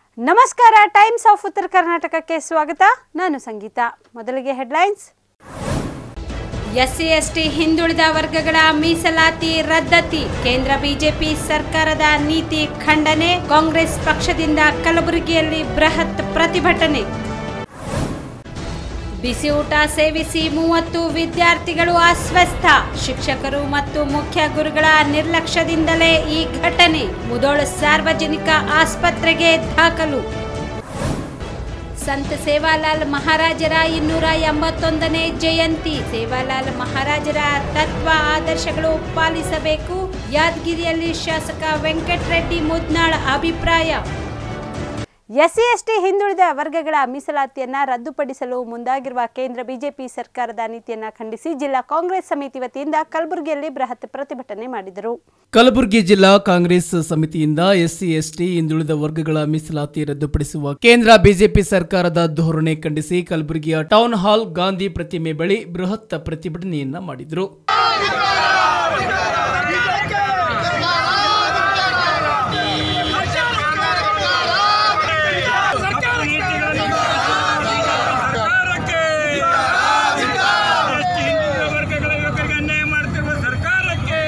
ನಮಸ್ಕಾರ times of ಉತ್ತರ ಕರ್ನಾಟಕಕ್ಕೆ ಸ್ವಾಗತ ನಾನು ಸಂಗೀತ ಮೊದಲಿಗೆ ಹೆಡ್ಲೈನ್ಸ್ ಎಸ್ಸಿ ಎಸ್ಟಿ ಹಿಂದುಳಿದ ವರ್ಗಗಳ ಮೀಸಲಾತಿ ರದ್ದತಿ ಕೇಂದ್ರ ಬಿಜೆಪಿ ಸರ್ಕಾರದ ನೀತಿ ಖಂಡನೆ ಕಾಂಗ್ರೆಸ್ ಪಕ್ಷದಿಂದ ಕಲಬುರಗಿಯಲ್ಲಿ ಬೃಹತ್ ಪ್ರತಿಭಟನೆ ಬಿಸಿ ಊಟ ಸೇವಿಸಿ ಮೂವತ್ತು ವಿದ್ಯಾರ್ಥಿಗಳು ಅಸ್ವಸ್ಥ ಶಿಕ್ಷಕರು ಮತ್ತು ಮುಖ್ಯ ಗುರುಗಳ ನಿರ್ಲಕ್ಷ್ಯದಿಂದಲೇ ಈ ಘಟನೆ ಮುದೋಳ ಸಾರ್ವಜನಿಕ ಆಸ್ಪತ್ರೆಗೆ ದಾಖಲು ಸಂತ ಸೇವಾಲಾಲ್ ಮಹಾರಾಜರ ಇನ್ನೂರ ಎಂಬತ್ತೊಂದನೇ ಜಯಂತಿ ಸೇವಾಲಾಲ್ ಮಹಾರಾಜರ ತತ್ವ ಆದರ್ಶಗಳು ಪಾಲಿಸಬೇಕು ಯಾದಗಿರಿಯಲ್ಲಿ ಶಾಸಕ ವೆಂಕಟರೆಡ್ಡಿ ಮುದ್ನಾಳ್ ಅಭಿಪ್ರಾಯ ಎಸ್ಸಿ ಎಸ್ಟಿ ಹಿಂದುಳಿದ ವರ್ಗಗಳ ಮೀಸಲಾತಿಯನ್ನ ರದ್ದುಪಡಿಸಲು ಮುಂದಾಗಿರುವ ಕೇಂದ್ರ ಬಿಜೆಪಿ ಸರ್ಕಾರದ ನೀತಿಯನ್ನ ಖಂಡಿಸಿ ಜಿಲ್ಲಾ ಕಾಂಗ್ರೆಸ್ ಸಮಿತಿ ವತಿಯಿಂದ ಕಲಬುರಗಿಯಲ್ಲಿ ಬೃಹತ್ ಪ್ರತಿಭಟನೆ ಮಾಡಿದರು ಕಲಬುರಗಿ ಜಿಲ್ಲಾ ಕಾಂಗ್ರೆಸ್ ಸಮಿತಿಯಿಂದ ಎಸ್ಸಿ ಎಸ್ಟಿ ಹಿಂದುಳಿದ ವರ್ಗಗಳ ಮೀಸಲಾತಿ ರದ್ದುಪಡಿಸುವ ಕೇಂದ್ರ ಬಿಜೆಪಿ ಸರ್ಕಾರದ ಧೋರಣೆ ಖಂಡಿಸಿ ಕಲಬುರಗಿಯ ಟೌನ್ ಹಾಲ್ ಗಾಂಧಿ ಪ್ರತಿಮೆ ಬಳಿ ಬೃಹತ್ ಪ್ರತಿಭಟನೆಯನ್ನ ಮಾಡಿದರು ಸರ್ಕಾರಕ್ಕೆ ಎಷ್ಟು ಹಿಂದುಳಿದ ವರ್ಗಗಳ ಯುವಕರಿಗೆ ಅನ್ಯಾಯ ಮಾಡ್ತಿರುವ ಸರ್ಕಾರಕ್ಕೆ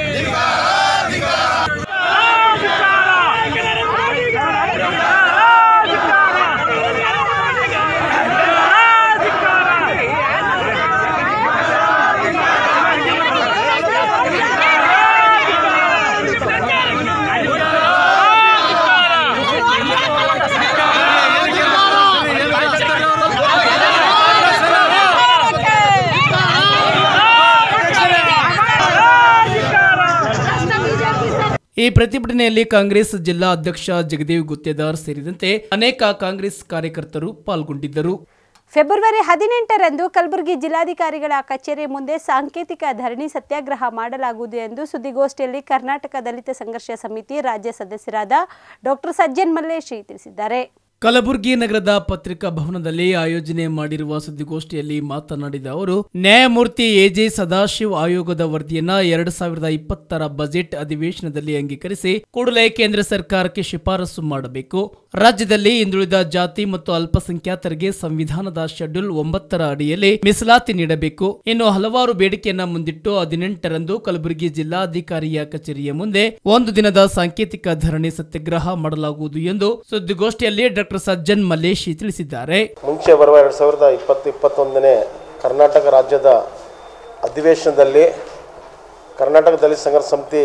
ಈ ಪ್ರತಿಭಟನೆಯಲ್ಲಿ ಕಾಂಗ್ರೆಸ್ ಜಿಲ್ಲಾ ಅಧ್ಯಕ್ಷ ಜಗದೇವ್ ಗುತ್ತೇದಾರ್ ಸೇರಿದಂತೆ ಅನೇಕ ಕಾಂಗ್ರೆಸ್ ಕಾರ್ಯಕರ್ತರು ಪಾಲ್ಗೊಂಡಿದ್ದರು ಫೆಬ್ರವರಿ ಹದಿನೆಂಟರಂದು ಕಲಬುರಗಿ ಜಿಲ್ಲಾಧಿಕಾರಿಗಳ ಕಚೇರಿ ಮುಂದೆ ಸಾಂಕೇತಿಕ ಧರಣಿ ಸತ್ಯಾಗ್ರಹ ಮಾಡಲಾಗುವುದು ಎಂದು ಸುದ್ದಿಗೋಷ್ಠಿಯಲ್ಲಿ ಕರ್ನಾಟಕ ದಲಿತ ಸಂಘರ್ಷ ಸಮಿತಿ ರಾಜ್ಯ ಸದಸ್ಯರಾದ ಡಾಕ್ಟರ್ ಸಜ್ಜನ್ ಮಲ್ಲೇಶಿ ತಿಳಿಸಿದ್ದಾರೆ ಕಲಬುರಗಿ ನಗರದ ಪತ್ರಿಕಾ ಭವನದಲ್ಲಿ ಆಯೋಜನೆ ಮಾಡಿರುವ ಸುದ್ದಿಗೋಷ್ಠಿಯಲ್ಲಿ ಮಾತನಾಡಿದ ಅವರು ನ್ಯಾಯಮೂರ್ತಿ ಎಜೆ ಸದಾಶಿವ್ ಆಯೋಗದ ವರದಿಯನ್ನ ಎರಡ್ ಸಾವಿರದ ಇಪ್ಪತ್ತರ ಬಜೆಟ್ ಅಧಿವೇಶನದಲ್ಲಿ ಅಂಗೀಕರಿಸಿ ಕೂಡಲೇ ಕೇಂದ್ರ ಸರ್ಕಾರಕ್ಕೆ ಶಿಫಾರಸು ಮಾಡಬೇಕು ರಾಜ್ಯದಲ್ಲಿ ಹಿಂದುಳಿದ ಜಾತಿ ಮತ್ತು ಅಲ್ಪಸಂಖ್ಯಾತರಿಗೆ ಸಂವಿಧಾನದ ಶೆಡ್ಯೂಲ್ ಒಂಬತ್ತರ ಅಡಿಯಲ್ಲಿ ಮೀಸಲಾತಿ ನೀಡಬೇಕು ಇನ್ನು ಹಲವಾರು ಬೇಡಿಕೆಯನ್ನ ಮುಂದಿಟ್ಟು ಹದಿನೆಂಟರಂದು ಕಲಬುರಗಿ ಜಿಲ್ಲಾಧಿಕಾರಿಯ ಕಚೇರಿಯ ಮುಂದೆ ಒಂದು ದಿನದ ಸಾಂಕೇತಿಕ ಧರಣಿ ಸತ್ಯಾಗ್ರಹ ಮಾಡಲಾಗುವುದು ಎಂದು ಸುದ್ದಿಗೋಷ್ಠಿಯಲ್ಲಿ ಡಾಕ್ಟರ್ ಸಜ್ಜನ್ ಮಲ್ಲೇಶಿ ತಿಳಿಸಿದ್ದಾರೆ ಮುಂಚೆ ಬರುವ ಎರಡು ಸಾವಿರದ ಇಪ್ಪತ್ತು ಇಪ್ಪತ್ತೊಂದನೇ ಕರ್ನಾಟಕ ರಾಜ್ಯದ ಅಧಿವೇಶನದಲ್ಲಿ ಕರ್ನಾಟಕ ದಲಿತ ಸಂಘರ್ಷ ಸಮಿತಿ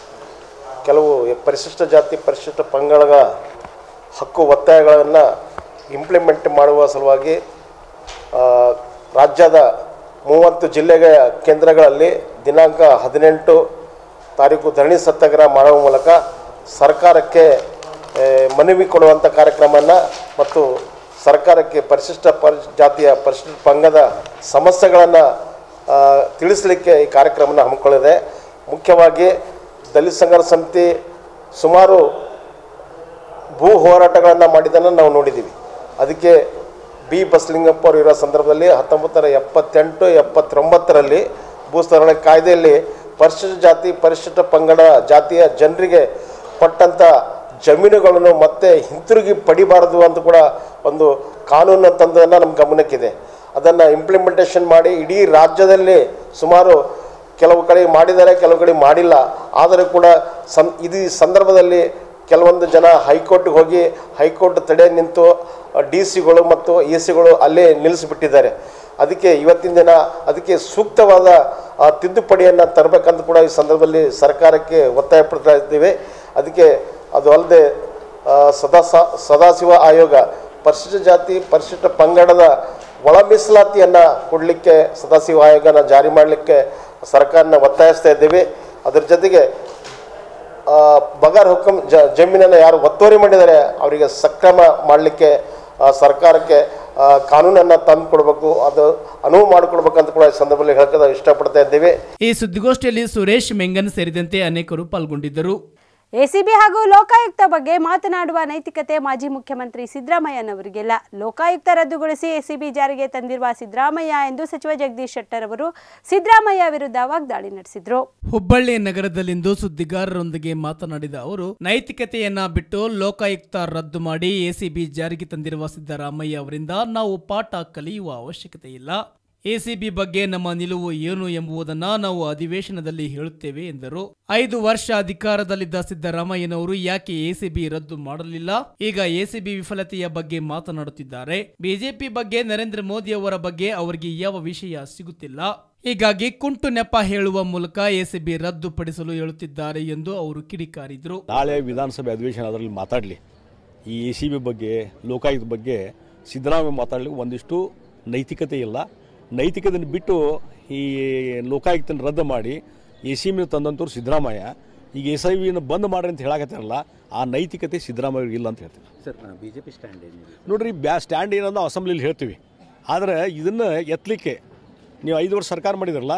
ಕೆಲವು ಪರಿಶಿಷ್ಟ ಜಾತಿ ಪರಿಶಿಷ್ಟ ಪಂಗಡಗಳ ಹಕ್ಕು ಒತ್ತಾಯಗಳನ್ನು ಇಂಪ್ಲಿಮೆಂಟ್ ಮಾಡುವ ಸಲುವಾಗಿ ಆ, ರಾಜ್ಯದ ಮೂವತ್ತು ಜಿಲ್ಲೆಗಳ ಕೇಂದ್ರಗಳಲ್ಲಿ ದಿನಾಂಕ ಹದಿನೆಂಟು ತಾರೀಕು ಧರಣಿ ಸತ್ಯಾಗ್ರಹ ಮಾಡುವ ಮೂಲಕ ಸರ್ಕಾರಕ್ಕೆ ಆ, ಮನವಿ ಕೊಡುವಂಥ ಕಾರ್ಯಕ್ರಮವನ್ನು ಮತ್ತು ಸರ್ಕಾರಕ್ಕೆ ಪರಿಶಿಷ್ಟ ಪರಿ ಜಾತಿಯ ಪರಿಶಿಷ್ಟ ಪಂಗದ ಸಮಸ್ಯೆಗಳನ್ನು ತಿಳಿಸಲಿಕ್ಕೆ ಈ ಕಾರ್ಯಕ್ರಮನ ಹಮ್ಮಿಕೊಳ್ಳಿದೆ ಮುಖ್ಯವಾಗಿ ದಲಿತ ಸಂಘರ್ಷ ಸಮಿತಿ ಸುಮಾರು ಭೂ ಹೋರಾಟಗಳನ್ನು ಮಾಡಿದ್ದನ್ನು ನಾವು ನೋಡಿದ್ದೀವಿ ಅದಕ್ಕೆ ಬಿ ಬಸಲಿಂಗಪ್ಪ ಅವರು ಇರೋ ಸಂದರ್ಭದಲ್ಲಿ ಹತ್ತೊಂಬತ್ತು ನೂರ ಎಪ್ಪತ್ತೆಂಟು ಎಪ್ಪತ್ತೊಂಬತ್ತರಲ್ಲಿ ಭೂ ಸುಧಾರಣೆ ಕಾಯ್ದೆಯಲ್ಲಿ ಪರಿಶಿಷ್ಟ ಜಾತಿ ಪರಿಶಿಷ್ಟ ಪಂಗಡ ಜಾತಿಯ ಜನರಿಗೆ ಕೊಟ್ಟಂಥ ಜಮೀನುಗಳನ್ನು ಮತ್ತೆ ಹಿಂತಿರುಗಿ ಪಡಿಬಾರದು ಅಂತ ಕೂಡ ಒಂದು ಕಾನೂನು ತಂದನ್ನು ನಮ್ಮ ಗಮನಕ್ಕಿದೆ ಅದನ್ನು ಇಂಪ್ಲಿಮೆಂಟೇಷನ್ ಮಾಡಿ ಇಡೀ ರಾಜ್ಯದಲ್ಲಿ ಸುಮಾರು ಕೆಲವು ಕಡೆ ಮಾಡಿದ್ದಾರೆ ಕೆಲವು ಕಡೆ ಮಾಡಿಲ್ಲ ಆದರೂ ಕೂಡ ಸಂ ಇದು ಈ ಸಂದರ್ಭದಲ್ಲಿ ಕೆಲವೊಂದು ಜನ ಹೈಕೋರ್ಟ್ಗೆ ಹೋಗಿ ಹೈಕೋರ್ಟ್ ತಡೆ ನಿಂತು ಡಿ ಸಿಗಳು ಮತ್ತು ಎ ಸಿಗಳು ಅಲ್ಲೇ ನಿಲ್ಲಿಸಿಬಿಟ್ಟಿದ್ದಾರೆ ಅದಕ್ಕೆ ಇವತ್ತಿನ ದಿನ ಅದಕ್ಕೆ ಸೂಕ್ತವಾದ ಆ, ತಿದ್ದುಪಡಿಯನ್ನು ತರಬೇಕಂತ ಕೂಡ ಈ ಸಂದರ್ಭದಲ್ಲಿ ಸರ್ಕಾರಕ್ಕೆ ಒತ್ತಾಯ ಪಡ್ತಾ ಇದ್ದೀವಿ ಅದಕ್ಕೆ ಅದು ಅಲ್ಲದೆ ಸದಾ ಸದಾಶಿವ ಆಯೋಗ ಪರಿಶಿಷ್ಟ ಜಾತಿ ಪರಿಶಿಷ್ಟ ಪಂಗಡದ ಒಳ ಮೀಸಲಾತಿಯನ್ನು ಕೊಡಲಿಕ್ಕೆ ಸದಾಶಿವ ಆಯೋಗನ ಜಾರಿ ಮಾಡಲಿಕ್ಕೆ ಸರ್ಕಾರನ ಒತ್ತಾಯಿಸ್ತಾ ಇದ್ದೀವಿ ಅದ್ರ ಜೊತೆಗೆ ಆ, ಬಗಾರ್ ಹುಕುಂ ಜ ಜಮೀನನ್ನು ಯಾರು ಒತ್ತುವರಿ ಮಾಡಿದ್ದಾರೆ ಅವರಿಗೆ ಸಕ್ರಮ ಮಾಡಲಿಕ್ಕೆ ಸರ್ಕಾರಕ್ಕೆ ಆ, ಕಾನೂನನ್ನು ತಂದು ಕೊಡಬೇಕು ಅದು ಅನುವು ಮಾಡಿಕೊಡ್ಬೇಕಂತ ಕೂಡ ಈ ಸಂದರ್ಭದಲ್ಲಿ ಹೇಳ್ಕೋದ ಇಷ್ಟಪಡ್ತಾ ಇದ್ದೀವಿ ಈ ಸುದ್ದಿಗೋಷ್ಠಿಯಲ್ಲಿ ಸುರೇಶ್ ಮೆಂಗನ್ ಸೇರಿದಂತೆ ಅನೇಕರು ಪಾಲ್ಗೊಂಡಿದ್ದರು ಎಸಿಬಿ ಹಾಗೂ ಲೋಕಾಯುಕ್ತ ಬಗ್ಗೆ ಮಾತನಾಡುವ ನೈತಿಕತೆ ಮಾಜಿ ಮುಖ್ಯಮಂತ್ರಿ ಸಿದ್ದರಾಮಯ್ಯನವರಿಗೆಲ್ಲ ಲೋಕಾಯುಕ್ತ ರದ್ದುಗೊಳಿಸಿ ಎಸಿಬಿ ಜಾರಿಗೆ ತಂದಿರುವ ಸಿದ್ದರಾಮಯ್ಯ ಎಂದು ಸಚಿವ ಜಗದೀಶ್ ಶೆಟ್ಟರ್ ಅವರು ಸಿದ್ದರಾಮಯ್ಯ ವಿರುದ್ಧ ವಾಗ್ದಾಳಿ ನಡೆಸಿದರು ಹುಬ್ಬಳ್ಳಿ ನಗರದಲ್ಲಿಂದು ಸುದ್ದಿಗಾರರೊಂದಿಗೆ ಮಾತನಾಡಿದ ಅವರು ನೈತಿಕತೆಯನ್ನ ಬಿಟ್ಟು ಲೋಕಾಯುಕ್ತ ರದ್ದು ಮಾಡಿ ಎಸಿಬಿ ಜಾರಿಗೆ ತಂದಿರುವ ಸಿದ್ದರಾಮಯ್ಯ ಅವರಿಂದ ನಾವು ಪಾಠ ಕಲಿಯುವ ಅವಶ್ಯಕತೆ ಇಲ್ಲ ಎಸಿಬಿ ಬಗ್ಗೆ ನಮ್ಮ ನಿಲುವು ಏನು ಎಂಬುದನ್ನ ನಾವು ಅಧಿವೇಶನದಲ್ಲಿ ಹೇಳುತ್ತೇವೆ ಎಂದರು ಐದು ವರ್ಷ ಅಧಿಕಾರದಲ್ಲಿದ್ದ ಸಿದ್ದರಾಮಯ್ಯನವರು ಯಾಕೆ ಎಸಿಬಿ ರದ್ದು ಮಾಡಲಿಲ್ಲ ಈಗ ಎಸಿಬಿ ವಿಫಲತೆಯ ಬಗ್ಗೆ ಮಾತನಾಡುತ್ತಿದ್ದಾರೆ ಬಿಜೆಪಿ ಬಗ್ಗೆ ನರೇಂದ್ರ ಮೋದಿ ಅವರ ಬಗ್ಗೆ ಅವರಿಗೆ ಯಾವ ವಿಷಯ ಸಿಗುತ್ತಿಲ್ಲ ಹೀಗಾಗಿ ಕುಂಟು ನೆಪ ಹೇಳುವ ಮೂಲಕ ಎಸಿಬಿ ರದ್ದುಪಡಿಸಲು ಹೇಳುತ್ತಿದ್ದಾರೆ ಎಂದು ಅವರು ಕಿಡಿಕಾರಿದ್ರು ನಾಳೆ ವಿಧಾನಸಭೆ ಅಧಿವೇಶನ ಅದರಲ್ಲಿ ಮಾತಾಡಲಿ ಈ ಎ ಸಿ ಬಿ ಬಗ್ಗೆ ಲೋಕಾಯುಕ್ತ ಬಗ್ಗೆ ಸಿದ್ದರಾಮಯ್ಯ ಮಾತಾಡಲಿಕ್ಕೆ ಒಂದಿಷ್ಟು ನೈತಿಕತೆ ಇಲ್ಲ ನೈತಿಕತೆಯನ್ನು ಬಿಟ್ಟು ಈ ಲೋಕಾಯುಕ್ತನ ರದ್ದು ಮಾಡಿ ಎ ಸಿ ಬಿ ತಂದಂಥವ್ರು ಸಿದ್ದರಾಮಯ್ಯ ಈಗ ಎಸ್ ಐ ವಿನ ಬಂದ್ ಮಾಡ್ರಿ ಅಂತ ಹೇಳಕತ್ತಾರಲ್ಲ ಆ ನೈತಿಕತೆ ಸಿದ್ದರಾಮಯ್ಯ ಇಲ್ಲ ಅಂತ ಹೇಳ್ತೀನಿ ಸರ್ ಬಿಜೆಪಿ ಸ್ಟ್ಯಾಂಡ್ ಏನಿದೆ ನೋಡ್ರಿ ಬ್ಯಾ ಸ್ಟ್ಯಾಂಡ್ ಏನಂದ್ರೆ ಅಸೆಂಬ್ಲಿಲಿ ಹೇಳ್ತೀವಿ ಆದರೆ ಇದನ್ನು ಎತ್ತಲಿಕ್ಕೆ ನೀವು ಐದು ವರ್ಷ ಸರ್ಕಾರ ಮಾಡಿದ್ರಲ್ಲ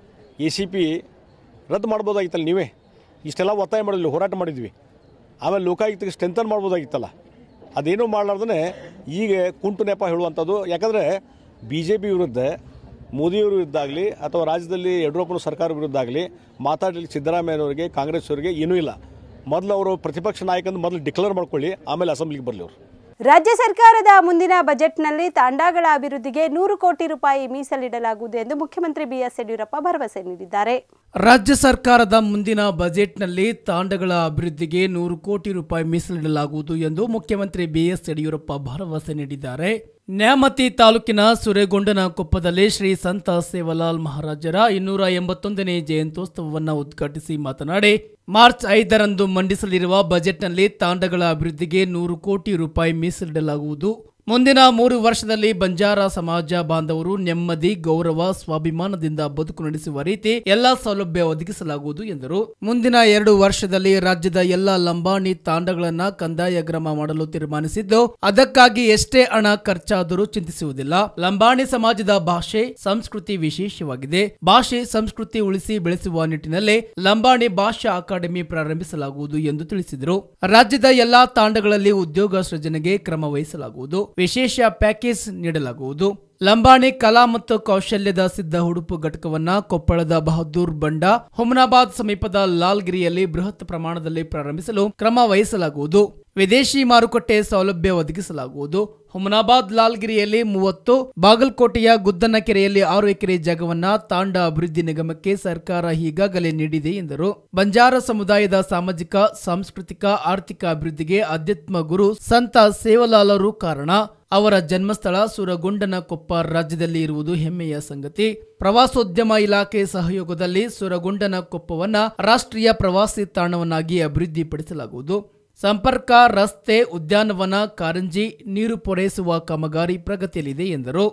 ಎ ಸಿ ಪಿ ರದ್ದು ಮಾಡ್ಬೋದಾಗಿತ್ತಲ್ಲ ನೀವೇ ಇಷ್ಟೆಲ್ಲ ಒತ್ತಾಯ ಮಾಡಿದ್ವಿ ಹೋರಾಟ ಮಾಡಿದ್ವಿ ಆಮೇಲೆ ಲೋಕಾಯುಕ್ತಕ್ಕೆ ಸ್ಟ್ರೆಂಥನ್ ಮಾಡ್ಬೋದಾಗಿತ್ತಲ್ಲ ಅದೇನೂ ಮಾಡಲಾರ್ದೇ ಈಗ ಕುಂಟು ನೆಪ ಹೇಳುವಂಥದ್ದು ಯಾಕಂದರೆ ಬಿ ಜೆ ಪಿ ವಿರುದ್ಧ ಮೋದಿಯವ್ರ ವಿರುದ್ಧ ಆಗಲಿ ಅಥವಾ ರಾಜ್ಯದಲ್ಲಿ ಯಡಿಯೂರಪ್ಪನ ಸರ್ಕಾರ ವಿರುದ್ಧ ಆಗಲಿ ಮಾತಾಡಲಿಕ್ಕೆ ಸಿದ್ದರಾಮಯ್ಯನವರಿಗೆ ಕಾಂಗ್ರೆಸ್ ಅವರಿಗೆ ಏನೂ ಇಲ್ಲ ಮೊದಲು ಅವರು ಪ್ರತಿಪಕ್ಷ ನಾಯಕಂದು ಮೊದಲು ಡಿಕ್ಲೇರ್ ಮಾಡ್ಕೊಳ್ಳಿ ಆಮೇಲೆ ಅಸೆಂಬ್ಲಿಗೆ ಬರಲಿ ಅವರು ರಾಜ್ಯ ಸರ್ಕಾರದ ಮುಂದಿನ ಬಜೆಟ್ನಲ್ಲಿ ತಾಂಡಾಗಳ ಅಭಿವೃದ್ಧಿಗೆ ನೂರು ಕೋಟಿ ರೂಪಾಯಿ ಮೀಸಲಿಡಲಾಗುವುದು ಎಂದು ಮುಖ್ಯಮಂತ್ರಿ ಬಿಎಸ್ ಯಡಿಯೂರಪ್ಪ ಭರವಸೆ ನೀಡಿದ್ದಾರೆ ರಾಜ್ಯ ಸರ್ಕಾರದ ಮುಂದಿನ ಬಜೆಟ್ನಲ್ಲಿ ತಾಂಡಗಳ ಅಭಿವೃದ್ಧಿಗೆ ನೂರು ಕೋಟಿ ರೂಪಾಯಿ ಮೀಸಲಿಡಲಾಗುವುದು ಎಂದು ಮುಖ್ಯಮಂತ್ರಿ ಬಿಎಸ್ ಯಡಿಯೂರಪ್ಪ ಭರವಸೆ ನೀಡಿದ್ದಾರೆ ನ್ಯಾಮತಿ ತಾಲೂಕಿನ ಸುರೇಗೊಂಡನ ಕೊಪ್ಪದಲ್ಲಿ ಶ್ರೀ ಸಂತ ಸೇವಲಾಲ್ ಮಹಾರಾಜರ ಇನ್ನೂರ ಎಂಬತ್ತೊಂದನೇ ಜಯಂತ್ಯೋತ್ಸವವನ್ನು ಉದ್ಘಾಟಿಸಿ ಮಾತನಾಡಿ ಮಾರ್ಚ್ ಐದರಂದು ಮಂಡಿಸಲಿರುವ ಬಜೆಟ್ನಲ್ಲಿ ತಾಂಡಗಳ ಅಭಿವೃದ್ಧಿಗೆ ನೂರು ಕೋಟಿ ರೂಪಾಯಿ ಮೀಸಲಿಡಲಾಗುವುದು ಮುಂದಿನ ಮೂರು ವರ್ಷದಲ್ಲಿ ಬಂಜಾರ ಸಮಾಜ ಬಾಂಧವರು ನೆಮ್ಮದಿ ಗೌರವ ಸ್ವಾಭಿಮಾನದಿಂದ ಬದುಕು ನಡೆಸುವ ರೀತಿ ಎಲ್ಲಾ ಸೌಲಭ್ಯ ಒದಗಿಸಲಾಗುವುದು ಎಂದರು ಮುಂದಿನ ಎರಡು ವರ್ಷದಲ್ಲಿ ರಾಜ್ಯದ ಎಲ್ಲಾ ಲಂಬಾಣಿ ತಾಂಡಗಳನ್ನ ಕಂದಾಯ ಗ್ರಾಮ ಮಾಡಲು ತೀರ್ಮಾನಿಸಿದ್ದು ಅದಕ್ಕಾಗಿ ಎಷ್ಟೇ ಹಣ ಖರ್ಚಾದರೂ ಚಿಂತಿಸುವುದಿಲ್ಲ ಲಂಬಾಣಿ ಸಮಾಜದ ಭಾಷೆ ಸಂಸ್ಕೃತಿ ವಿಶೇಷವಾಗಿದೆ ಭಾಷೆ ಸಂಸ್ಕೃತಿ ಉಳಿಸಿ ಬೆಳೆಸುವ ನಿಟ್ಟಿನಲ್ಲಿ ಲಂಬಾಣಿ ಭಾಷಾ ಅಕಾಡೆಮಿ ಪ್ರಾರಂಭಿಸಲಾಗುವುದು ಎಂದು ತಿಳಿಸಿದರು ರಾಜ್ಯದ ಎಲ್ಲಾ ತಾಂಡಗಳಲ್ಲಿ ಉದ್ಯೋಗ ಸೃಜನೆಗೆ ಕ್ರಮ ವಹಿಸಲಾಗುವುದು ವಿಶೇಷ ಪ್ಯಾಕೇಜ್ ನೀಡಲಾಗುವುದು ಲಂಬಾಣಿ ಕಲಾ ಮತ್ತು ಕೌಶಲ್ಯದ ಸಿದ್ಧ ಉಡುಪು ಘಟಕವನ್ನ ಕೊಪ್ಪಳದ ಬಹದ್ದೂರ್ ಬಂಡ ಹುಮನಾಬಾದ್ ಸಮೀಪದ ಲಾಲ್ಗಿರಿಯಲ್ಲಿ ಬೃಹತ್ ಪ್ರಮಾಣದಲ್ಲಿ ಪ್ರಾರಂಭಿಸಲು ಕ್ರಮ ವಹಿಸಲಾಗುವುದು ವಿದೇಶಿ ಮಾರುಕಟ್ಟೆ ಸೌಲಭ್ಯ ಒದಗಿಸಲಾಗುವುದು ಹುಮನಾಬಾದ್ ಲಾಲ್ಗಿರಿಯಲ್ಲಿ ಮೂವತ್ತು ಬಾಗಲಕೋಟೆಯ ಗುದ್ದನಕೆರೆಯಲ್ಲಿ ಆರು ಎಕರೆ ಜಾಗವನ್ನ ತಾಂಡ ಅಭಿವೃದ್ಧಿ ನಿಗಮಕ್ಕೆ ಸರ್ಕಾರ ಈಗಾಗಲೇ ನೀಡಿದೆ ಎಂದರು ಬಂಜಾರ ಸಮುದಾಯದ ಸಾಮಾಜಿಕ ಸಾಂಸ್ಕೃತಿಕ ಆರ್ಥಿಕ ಅಭಿವೃದ್ಧಿಗೆ ಅಧ್ಯಾತ್ಮ ಗುರು ಸಂತ ಸೇವಲಾಲರು ಕಾರಣ ಅವರ ಜನ್ಮಸ್ಥಳ ಸುರಗೊಂಡನ ಕೊಪ್ಪ ರಾಜ್ಯದಲ್ಲಿ ಇರುವುದು ಹೆಮ್ಮೆಯ ಸಂಗತಿ ಪ್ರವಾಸೋದ್ಯಮ ಇಲಾಖೆ ಸಹಯೋಗದಲ್ಲಿ ಸುರಗೊಂಡನ ಕೊಪ್ಪವನ್ನ ರಾಷ್ಟ್ರೀಯ ಪ್ರವಾಸಿ ತಾಣವನ್ನಾಗಿ ಅಭಿವೃದ್ಧಿಪಡಿಸಲಾಗುವುದು ಸಂಪರ್ಕ ರಸ್ತೆ ಉದ್ಯಾನವನ ಕಾರಂಜಿ ನೀರು ಪೂರೈಸುವ ಕಾಮಗಾರಿ ಪ್ರಗತಿಯಲ್ಲಿದೆ ಎಂದರು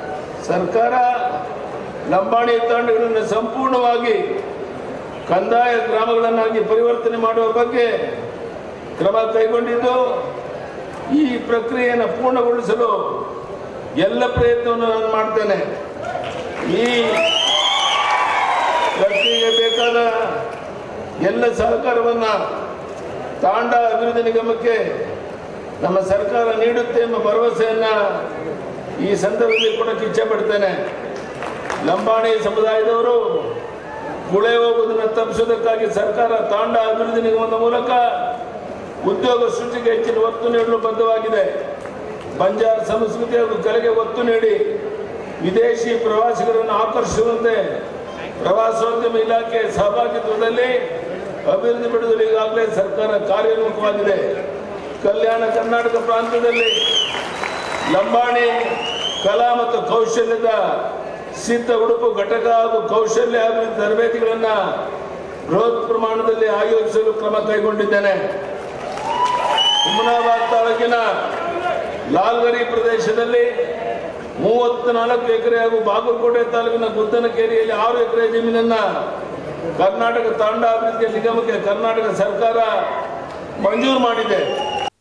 ಸರ್ಕಾರ ಲಂಬಾಣಿ ತಾಂಡಗಳನ್ನು ಸಂಪೂರ್ಣವಾಗಿ ಕಂದಾಯ ಗ್ರಾಮಗಳನ್ನಾಗಿ ಪರಿವರ್ತನೆ ಮಾಡುವ ಬಗ್ಗೆ ಕ್ರಮ ಕೈಗೊಂಡಿದ್ದು ಈ ಪ್ರಕ್ರಿಯೆಯನ್ನು ಪೂರ್ಣಗೊಳಿಸಲು ಎಲ್ಲ ಪ್ರಯತ್ನವನ್ನು ನಾನು ಮಾಡ್ತೇನೆ ಈ ಪ್ರಕ್ರಿಯೆಗೆ ಬೇಕಾದ ಎಲ್ಲ ಸಹಕಾರವನ್ನು ತಾಂಡ ಅಭಿವೃದ್ಧಿ ನಿಗಮಕ್ಕೆ ನಮ್ಮ ಸರ್ಕಾರ ನೀಡುತ್ತೆ ಎಂಬ ಭರವಸೆಯನ್ನು ಈ ಸಂದರ್ಭದಲ್ಲಿ ಕೊಡಕ್ಕೆ ಇಚ್ಛೆ ಪಡ್ತೇನೆ ಲಂಬಾಣಿ ಸಮುದಾಯದವರು ಗುಳೆ ಹೋಗುವುದನ್ನು ತಪ್ಪಿಸೋದಕ್ಕಾಗಿ ಸರ್ಕಾರ ತಾಂಡ ಅಭಿವೃದ್ಧಿ ನಿಗಮದ ಮೂಲಕ ಉದ್ಯೋಗ ಸೃಷ್ಟಿಗೆ ಹೆಚ್ಚಿನ ಒತ್ತು ನೀಡಲು ಬದ್ಧವಾಗಿದೆ ಬಂಜಾರ ಸಂಸ್ಕೃತಿ ಹಾಗೂ ಕಲೆಗೆ ಒತ್ತು ನೀಡಿ ವಿದೇಶಿ ಪ್ರವಾಸಿಗರನ್ನು ಆಕರ್ಷಿಸುವಂತೆ ಪ್ರವಾಸೋದ್ಯಮ ಇಲಾಖೆ ಸಹಭಾಗಿತ್ವದಲ್ಲಿ ಅಭಿವೃದ್ಧಿ ಪಡೆಯಲು ಈಗಾಗಲೇ ಸರ್ಕಾರ ಕಾರ್ಯೋನ್ಮುಖವಾಗಿದೆ ಕಲ್ಯಾಣ ಕರ್ನಾಟಕ ಪ್ರಾಂತ್ಯದಲ್ಲಿ ಲಂಬಾಣಿ ಕಲಾ ಮತ್ತು ಕೌಶಲ್ಯದ ಸಿದ್ಧ ಉಡುಪು ಘಟಕ ಹಾಗೂ ಕೌಶಲ್ಯ ಅಭಿವೃದ್ಧಿ ತರಬೇತಿಗಳನ್ನು ಬೃಹತ್ ಪ್ರಮಾಣದಲ್ಲಿ ಆಯೋಜಿಸಲು ಕ್ರಮ ಕೈಗೊಂಡಿದ್ದೇನೆ ಹುಮನಾಬಾದ್ ತಾಲೂಕಿನ ಲಾಲ್ಗರಿ ಪ್ರದೇಶದಲ್ಲಿ ಮೂವತ್ತ ನಾಲ್ಕು ಎಕರೆ ಹಾಗೂ ಬಾಗಲಕೋಟೆ ತಾಲೂಕಿನ ಗುದ್ದನಕೇರಿಯಲ್ಲಿ ಆರು ಎಕರೆ ಜಮೀನನ್ನ ಕರ್ನಾಟಕ ತಾಂಡ ಅಭಿವೃದ್ಧಿ ನಿಗಮಕ್ಕೆ ಕರ್ನಾಟಕ ಸರ್ಕಾರ ಮಂಜೂರು ಮಾಡಿದೆ